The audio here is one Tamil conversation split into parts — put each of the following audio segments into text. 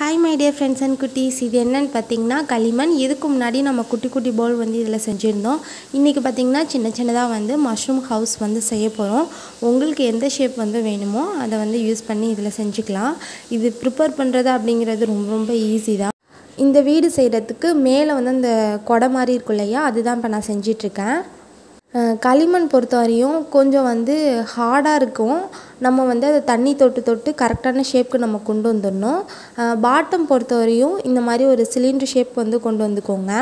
hi my dear friends and குட்டீஸ் இது என்னன்னு பார்த்தீங்கன்னா களிமண் இதுக்கு முன்னாடி நம்ம குட்டி குட்டி பவுல் வந்து இதில் செஞ்சுருந்தோம் இன்றைக்கி பார்த்திங்கன்னா சின்ன சின்னதாக வந்து மஷ்ரூம் ஹவுஸ் வந்து செய்ய போகிறோம் உங்களுக்கு எந்த ஷேப் வந்து வேணுமோ அதை வந்து யூஸ் பண்ணி இதில் செஞ்சுக்கலாம் இது ப்ரிப்பேர் பண்ணுறது அப்படிங்கிறது ரொம்ப ரொம்ப ஈஸி தான் இந்த வீடு செய்கிறதுக்கு மேலே வந்து அந்த கொடை மாதிரி இருக்கும் இல்லையா அதுதான் இப்போ நான் செஞ்சிட்ருக்கேன் அஹ் களிமண் பொறுத்த வரையும் கொஞ்சம் வந்து ஹார்டாக இருக்கும் நம்ம வந்து அதை தண்ணி தொட்டு தொட்டு கரெக்டான ஷேப்க்கு நம்ம கொண்டு வந்துடணும் பாட்டம் பொறுத்த வரையும் இந்த மாதிரி ஒரு சிலிண்டர் ஷேப் வந்து கொண்டு வந்துக்கோங்க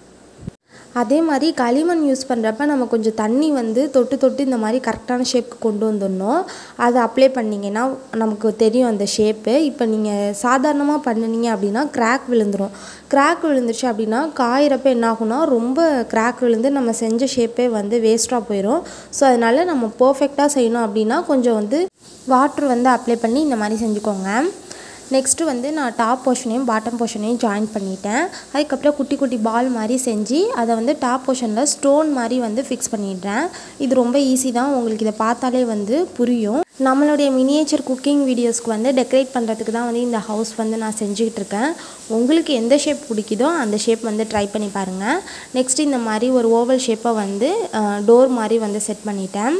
அதே மாதிரி களிமண் யூஸ் பண்ணுறப்ப நம்ம கொஞ்சம் தண்ணி வந்து தொட்டு தொட்டு இந்த மாதிரி கரெக்டான ஷேப்க்கு கொண்டு வந்துடணும் அதை அப்ளை பண்ணிங்கன்னா நமக்கு தெரியும் அந்த ஷேப்பு இப்போ நீங்கள் சாதாரணமாக பண்ணினீங்க அப்படின்னா கிராக் விழுந்துடும் கிராக் விழுந்துருச்சு அப்படின்னா காயிறப்ப என்ன ஆகும்னா ரொம்ப கிராக் விழுந்து நம்ம செஞ்ச ஷேப்பே வந்து வேஸ்ட்டாக போயிடும் ஸோ அதனால் நம்ம பர்ஃபெக்டாக செய்யணும் அப்படின்னா கொஞ்சம் வந்து வாட்ரு வந்து அப்ளை பண்ணி இந்த மாதிரி செஞ்சுக்கோங்க நெக்ஸ்ட்டு வந்து நான் டாப் போர்ஷனையும் பாட்டம் போர்ஷனையும் ஜாயின் பண்ணிட்டேன் அதுக்கப்புறம் குட்டி குட்டி பால் மாதிரி செஞ்சு அதை வந்து டாப் போர்ஷனில் ஸ்டோன் மாதிரி வந்து ஃபிக்ஸ் பண்ணிடுறேன் இது ரொம்ப ஈஸி தான் உங்களுக்கு இதை பார்த்தாலே வந்து புரியும் நம்மளுடைய மினியேச்சர் குக்கிங் வீடியோஸ்க்கு வந்து டெக்கரேட் பண்ணுறதுக்கு தான் வந்து இந்த ஹவுஸ் வந்து நான் செஞ்சுக்கிட்டு இருக்கேன் உங்களுக்கு எந்த ஷேப் பிடிக்குதோ அந்த ஷேப் வந்து ட்ரை பண்ணி பாருங்கள் நெக்ஸ்ட் இந்த மாதிரி ஒரு ஓவல் ஷேப்பை வந்து டோர் மாதிரி வந்து செட் பண்ணிட்டேன்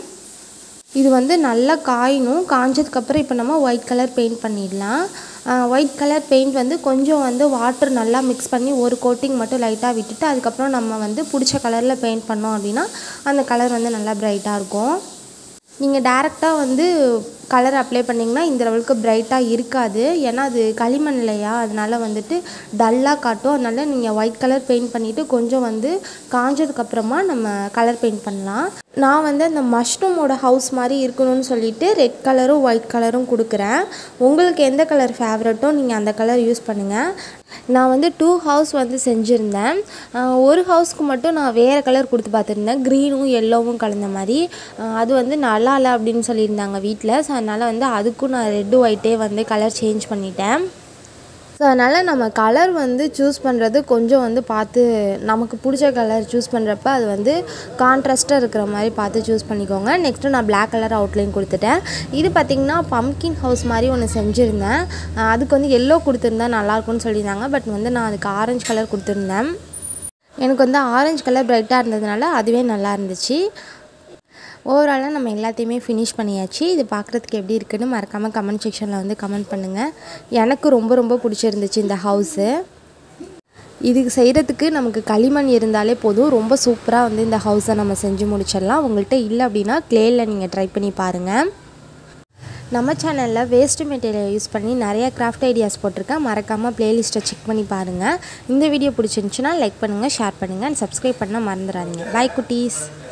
இது வந்து நல்லா காயணும் காஞ்சதுக்கப்புறம் இப்போ நம்ம ஒயிட் கலர் பெயிண்ட் பண்ணிடலாம் ஒயிட் கலர் பெயிண்ட் வந்து கொஞ்சம் வந்து வாட்டர் நல்லா மிக்ஸ் பண்ணி ஒரு கோட்டிங் மட்டும் லைட்டாக விட்டுட்டு அதுக்கப்புறம் நம்ம வந்து பிடிச்ச கலரில் பெயிண்ட் பண்ணோம் அப்படின்னா அந்த கலர் வந்து நல்லா ப்ரைட்டாக இருக்கும் நீங்கள் டேரெக்டாக வந்து கலர் அப்ளை பண்ணிங்கன்னா இந்த லெவலுக்கு பிரைட்டாக இருக்காது ஏன்னா அது களிமண் இல்லையா அதனால் வந்துட்டு டல்லாக காட்டும் அதனால் நீங்கள் ஒயிட் கலர் பெயிண்ட் பண்ணிவிட்டு கொஞ்சம் வந்து காஞ்சதுக்கப்புறமா நம்ம கலர் பெயிண்ட் பண்ணலாம் நான் வந்து அந்த மஷ்ரூமோட ஹவுஸ் மாதிரி இருக்கணும்னு சொல்லிட்டு ரெட் கலரும் ஒயிட் கலரும் கொடுக்குறேன் உங்களுக்கு எந்த கலர் ஃபேவரட்டோ நீங்கள் அந்த கலர் யூஸ் பண்ணுங்கள் நான் வந்து டூ ஹவுஸ் வந்து செஞ்சுருந்தேன் ஒரு ஹவுஸ்க்கு மட்டும் நான் வேறு கலர் கொடுத்து பார்த்துருந்தேன் க்ரீனும் எல்லோவும் கலந்த மாதிரி அது வந்து நல்லா இல்லை அப்படின்னு சொல்லியிருந்தாங்க வீட்டில் ஸோ அதனால் வந்து அதுக்கும் நான் ரெட்டு ஒயிட்டே வந்து கலர் சேஞ்ச் பண்ணிட்டேன் ஸோ அதனால் நம்ம கலர் வந்து சூஸ் பண்ணுறது கொஞ்சம் வந்து பார்த்து நமக்கு பிடிச்ச கலர் சூஸ் பண்ணுறப்ப அது வந்து கான்ட்ராஸ்ட்டாக இருக்கிற மாதிரி பார்த்து சூஸ் பண்ணிக்கோங்க நெக்ஸ்ட்டு நான் பிளாக் கலர் அவுட்லைன் கொடுத்துட்டேன் இது பார்த்திங்கன்னா பம்கின் ஹவுஸ் மாதிரி ஒன்று செஞ்சுருந்தேன் அதுக்கு வந்து எல்லோ கொடுத்துருந்தா நல்லாயிருக்கும்னு சொல்லியிருந்தாங்க பட் வந்து நான் அதுக்கு ஆரஞ்சு கலர் கொடுத்துருந்தேன் எனக்கு வந்து ஆரஞ்சு கலர் ப்ரைட்டாக இருந்ததுனால அதுவே நல்லா இருந்துச்சு ஓவராலாக நம்ம எல்லாத்தையுமே ஃபினிஷ் பண்ணியாச்சு இது பார்க்குறதுக்கு எப்படி இருக்குன்னு மறக்காமல் கமெண்ட் செக்ஷனில் வந்து கமெண்ட் பண்ணுங்கள் எனக்கு ரொம்ப ரொம்ப பிடிச்சிருந்துச்சு இந்த ஹவுஸு இதுக்கு செய்கிறதுக்கு நமக்கு களிமண் இருந்தாலே போதும் ரொம்ப சூப்பராக வந்து இந்த ஹவுஸை நம்ம செஞ்சு முடிச்சிடலாம் உங்கள்கிட்ட இல்லை அப்படின்னா க்ளேயில் நீங்கள் ட்ரை பண்ணி பாருங்கள் நம்ம சேனலில் வேஸ்ட் மெட்டீரியல் யூஸ் பண்ணி நிறைய கிராஃப்ட் ஐடியாஸ் போட்டிருக்கேன் மறக்காமல் ப்ளேலிஸ்ட்டை செக் பண்ணி பாருங்கள் இந்த வீடியோ பிடிச்சிருந்துச்சுன்னா லைக் பண்ணுங்கள் ஷேர் பண்ணுங்கள் அண்ட் சப்ஸ்கிரைப் பண்ண மறந்துடாதீங்க பாய் குட்டீஸ்